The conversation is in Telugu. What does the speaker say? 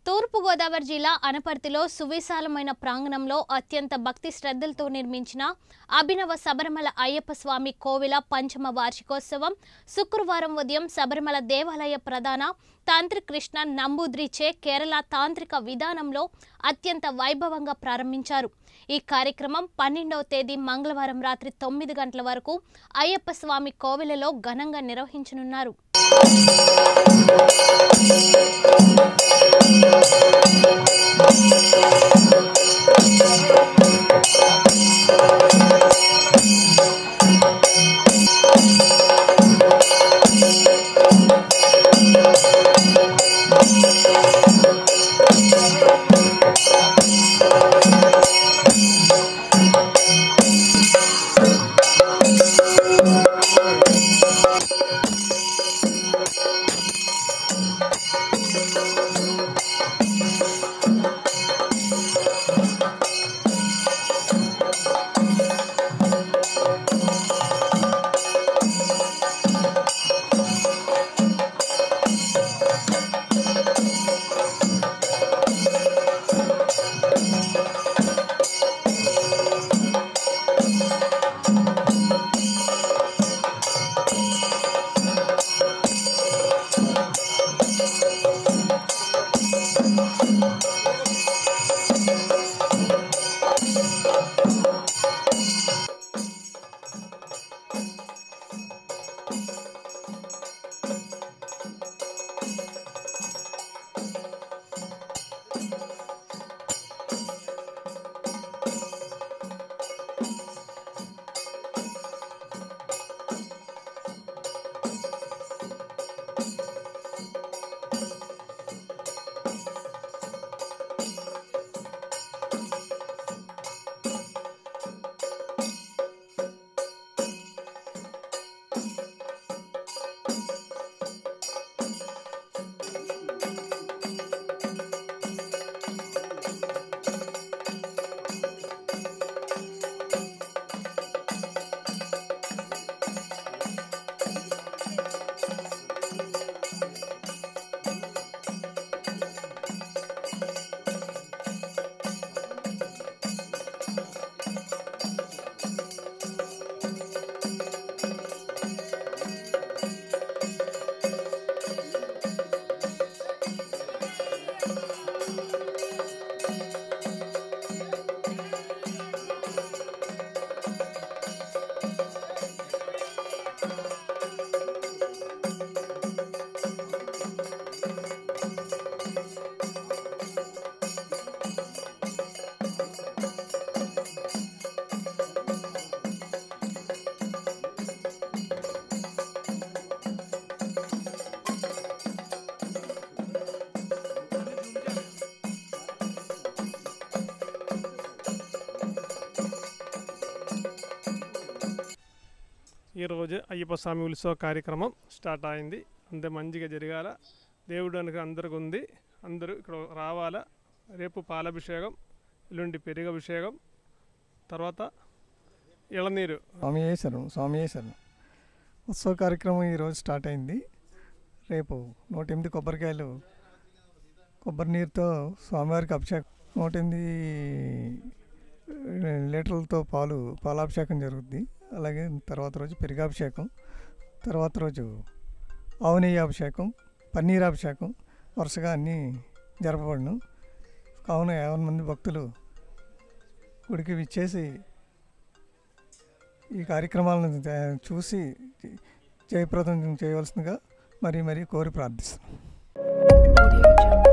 తూర్పుగోదావరి జిల్లా అనపర్తిలో సువిశాలమైన ప్రాంగణంలో అత్యంత భక్తి శ్రద్ధలతో నిర్మించిన అభినవ శబరిమల అయ్యప్ప స్వామి కోవిల పంచమ వార్షికోత్సవం శుక్రవారం ఉదయం శబరిమల దేవాలయ ప్రధాన తాంత్రిక కృష్ణ నంబూద్రిచే కేరళ తాంత్రిక విధానంలో అత్యంత వైభవంగా ప్రారంభించారు ఈ కార్యక్రమం పన్నెండవ తేదీ మంగళవారం రాత్రి తొమ్మిది గంటల వరకు అయ్యప్ప స్వామి కోవిలలో ఘనంగా నిర్వహించనున్నారు ఈరోజు అయ్యప్ప స్వామి ఉత్సవ కార్యక్రమం స్టార్ట్ అయింది అంతే మంచిగా జరగాల దేవుడు అనుకు అందరికి ఉంది అందరూ ఇక్కడ రావాలా రేపు పాలాభిషేకం ఎల్లుండి పెరుగభిషేకం తర్వాత ఇళనీరు స్వామి శరణం స్వామి శరణం ఉత్సవ కార్యక్రమం ఈరోజు స్టార్ట్ అయింది రేపు నూట ఎనిమిది కొబ్బరికాయలు కొబ్బరి నీరుతో స్వామివారికి అభిషేకం నూట ఎనిమిది లీటర్లతో పాలు పాలాభిషేకం జరుగుద్ది అలాగే తర్వాత రోజు పెరిగాభిషేకం తర్వాత రోజు ఆవు నెయ్యి అభిషేకం పన్నీర్ అభిషేకం వరుసగా అన్నీ జరపబడును కావున యాభై మంది భక్తులు గుడికి విచ్చేసి ఈ కార్యక్రమాలను జ- చూసి జయప్రదం చేయవలసిందిగా మరీ మరీ కోరి ప్రార్థిస్తున్నాను Audio Jungle.